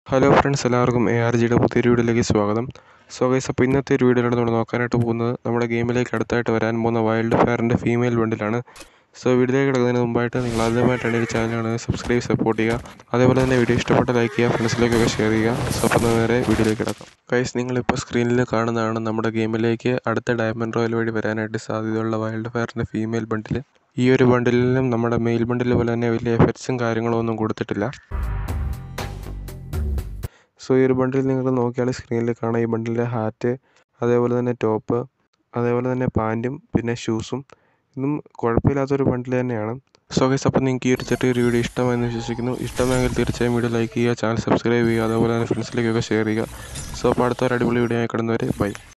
hello friends എല്ലാവർക്കും A R ജിയുടെ പുതിയൊരു വീഡിയോയിലേക്ക് സ്വാഗതം സോ ഗൈസ് അപ്പോൾ ഇന്നത്തെ ഒരു വീഡിയോയിലാണ് നമ്മൾ നോക്കാനായിട്ട് പോകുന്നത് നമ്മുടെ ഗെയിമിലേക്ക് അടുത്തായിട്ട് വരാൻ പോകുന്ന വൈൽഡ് ഫയറിൻ്റെ ഫീമെയിൽ ബണ്ടിലാണ് സോ വീഡിയോയിലേക്ക് കിടക്കുന്നതിന് മുമ്പായിട്ട് നിങ്ങൾ ആദ്യമായിട്ടാണ് ഈ ചാനലാണ് സബ്സ്ക്രൈബ് സപ്പോർട്ട് ചെയ്യുക അതേപോലെ തന്നെ വീഡിയോ ഇഷ്ടപ്പെട്ട ലൈക്ക് ചെയ്യുക ഫ്രണ്ട്സിലേക്കൊക്കെ ഷെയർ ചെയ്യുക സോ അപ്പോൾ നേരെ വീഡിയോയിലേക്ക് കിടക്കാം ഗൈസ് നിങ്ങളിപ്പോൾ സ്ക്രീനിൽ കാണുന്നതാണ് നമ്മുടെ ഗെയിമിലേക്ക് അടുത്ത ഡയമണ്ട് റോയൽ വഴി വരാനായിട്ട് സാധ്യതയുള്ള വൈൽഡ് ഫയറിൻ്റെ ഫീമെയിൽ ബണ്ടിൽ ഈ ഒരു ബണ്ടിലും നമ്മുടെ മെയിൽ ബണ്ടിൽ പോലെ തന്നെ വലിയ എഫക്ട്സും കാര്യങ്ങളും ഒന്നും കൊടുത്തിട്ടില്ല സോ ഈ ഒരു ബണ്ടിൽ നിങ്ങൾ നോക്കിയാൽ സ്ക്രീനിൽ കാണാം ഈ ബണ്ടിലെ ഹാറ്റ് അതേപോലെ തന്നെ ടോപ്പ് അതേപോലെ തന്നെ പാൻറ്റും പിന്നെ ഷൂസും ഇതും കുഴപ്പമില്ലാത്തൊരു ബണ്ടിൽ തന്നെയാണ് സോ ഗൈസ് അപ്പോൾ നിങ്ങൾക്ക് ഈ ഒരു ചെറിയൊരു വീഡിയോ ഇഷ്ടമായെന്ന് വിശ്വസിക്കുന്നു ഇഷ്ടമെങ്കിൽ തീർച്ചയായും വീഡിയോ ലൈക്ക് ചെയ്യുക ചാനൽ സബ്സ്ക്രൈബ് ചെയ്യുക അതേപോലെ തന്നെ ഫ്രണ്ട്സിലേക്കൊക്കെ ഷെയർ ചെയ്യുക സോ അപ്പോൾ അടുത്തൊരു അടിപൊളി വീഡിയോ ആയി കിടന്നവരെ ബൈ